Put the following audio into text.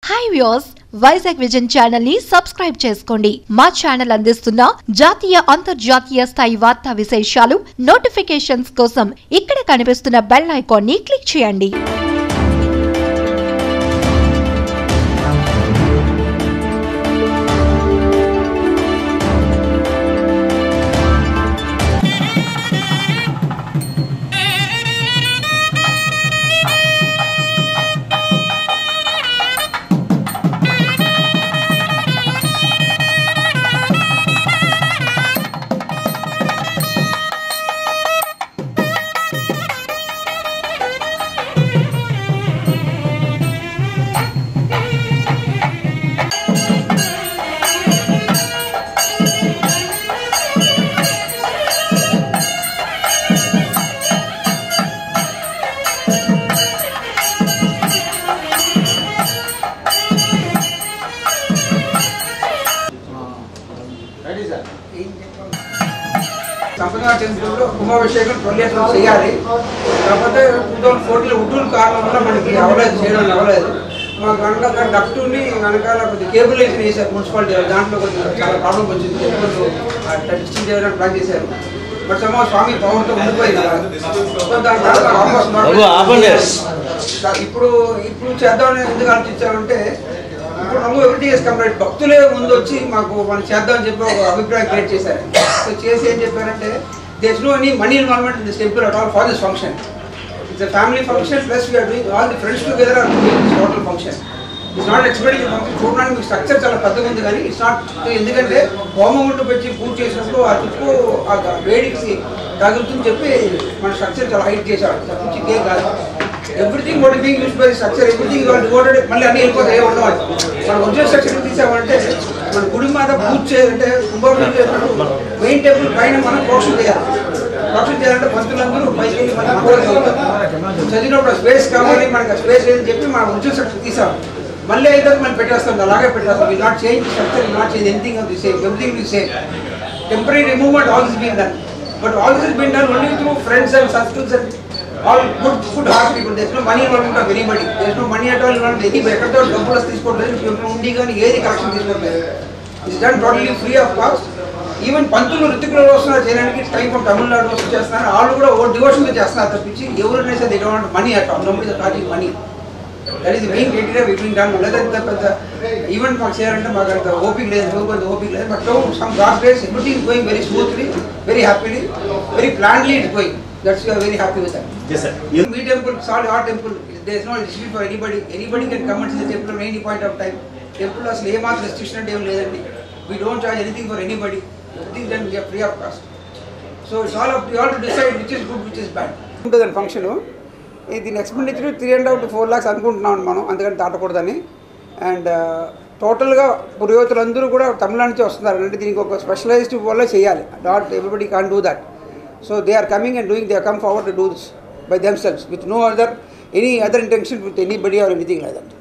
Hi views Vizag vision channel ని subscribe చేసుకోండి మా ఛానల్ అందిస్తున్న జాతీయ అంతర్జాతీయ స్థాయి వార్తా విశేషాలు నోటిఫికేషన్స్ కోసం ఇక్కడ కనిపిస్తున్న బెల్ ఐకాన్ ని క్లిక్ చేయండి రెడీ సార్ సంపద టెంపుల్లో కుంభాభిషేకం ట్వెల్వ్ ఇయర్స్ చేయాలి కాకపోతే టూ థౌసండ్ ఫోర్టీన్లో ఉడ్డూరు కారణం వల్ల మనకి అవ్వలేదు చేయడం అవ్వలేదు మా వెనకాల డక్టుని వెనకాల కొద్దిగా కేబులేషన్ వేశారు మున్సిపాలిటీ వాళ్ళు. దాంట్లో కొద్దిగా చాలా ప్రాబ్లం వచ్చింది టెంపుల్ డిస్టింగ్ చేయడానికి ప్లాన్ చేశారు బట్ సమా స్వామి పవర్తో ఉండిపోయింది అలా. సో దాని తర్వాత almost not- బాబు, ఆపండి. ఇప్పుడు ఇప్పుడు చేద్దామని ఎందుకు ఆలోచించామంటే ఇప్పుడు నమ్ము ఎవ్రీథింగ్ ఇస్ కంప్లీట్ భక్తులే ముందు వచ్చి మాకు మనం చేద్దామని చెప్పి ఒక అభిప్రాయం క్రియేట్ చేశారు సో చేసి ఏం చెప్పారంటే there's no any money involvement in this temple at all for this function it's a family function plus we're doing all the friends together are doing this total function it's not expecting function చూడడానికి మీకు structure చాలా పెద్దగా ఉంది కానీ it's not ఎందుకంటే హోమం గుంటు పెట్టి పూజ చేసినప్పుడు ఆ చుట్టూ ఆ వేడికి తగులుతుందని చెప్పి మన స్ట్రక్చర్ చాలా హైట్ చేశాడు తప్పించి కేక్ కాదు everything what being use by structure everything devoted మళ్ళీ అన్ని వెళ్ళిపోతాయి ఏమి ఉండవు మన ఒరిజినల్ స్ట్రక్చర్ తీసామంటే మన గుడి మీద పూజ చేయాలంటే కుంభాభిషేకం చేసినప్పుడు మెయిన్ టెంపుల్ పైన మనం ప్రోక్షణ చేయాలి ప్రోక్షణ చేయాలంటే పంతులందరూ పైకి వెళ్ళి మన మంత్రాలు చదువుతారు చదివినప్పుడు స్పేస్ కావాలి మనకి స్పేస్ లేదని చెప్పి మన ఒరిజినల్ స్ట్రక్చర్ తీసాం మళ్ళీ అయితే మనం పెట్టేస్తాం అలాగే పెట్టేస్తాం will not change structure will not change anything of the same everything the same temporary removement all this been done but all this been done only through friends and circles and all good good heart people there's no money involvement of anybody there's no money at all involve any ఎక్కడితో డబ్బులు తీసుకోవట్లేదు people ఉండి కానీ ఏది collection తీసుకోవట్లేదు it's done totally free of cost even పంతులు ఋతికులు వస్తున్నారు చేయడానికి time from Tamil Nadu వస్తూ చేస్తున్నారు వాళ్ళు కూడా ఓ డివోషన్గా చేస్తున్నారు తప్పించి ఎవరైనా సరే they don't money at all nobody talking money that is main criteria విపింగ్ డన్ లేదా ఇంత పెద్ద ఈవెంట్ మాకు చేయాలంటే మాకు అంత ఓపిక లేదు ఎవరు కొంత ఓపిక లేదు but some god grace everything going very smoothly very happily very plainly it going that's you're very happy with that Yes, sir. మీ టెంపుల్ సారీ ఆ temple there is no restriction for anybody anybody can come to the temple any point of time temple అసలు ఏ మాత్రం restriction అంటే ఏం లేదండి we don't charge anything for anybody everything then we're free of cost so it's all of you all to decide which is good which is bad ఉంటుందండి function దీని expenditure three and half to four lakhs అనుకుంటున్నాం మనం అందుకని దాటకూడదని and టోటల్గా పురోహితులందరూ కూడా తమిళనాడు నుంచి వస్తున్నారు అంటే దీనికి ఒక స్పెషలైజ్డ్ వల్ల చేయాలి not everybody can do that so they are coming and doing they come forward to do this by themselves with no other any other intention with anybody or anything like that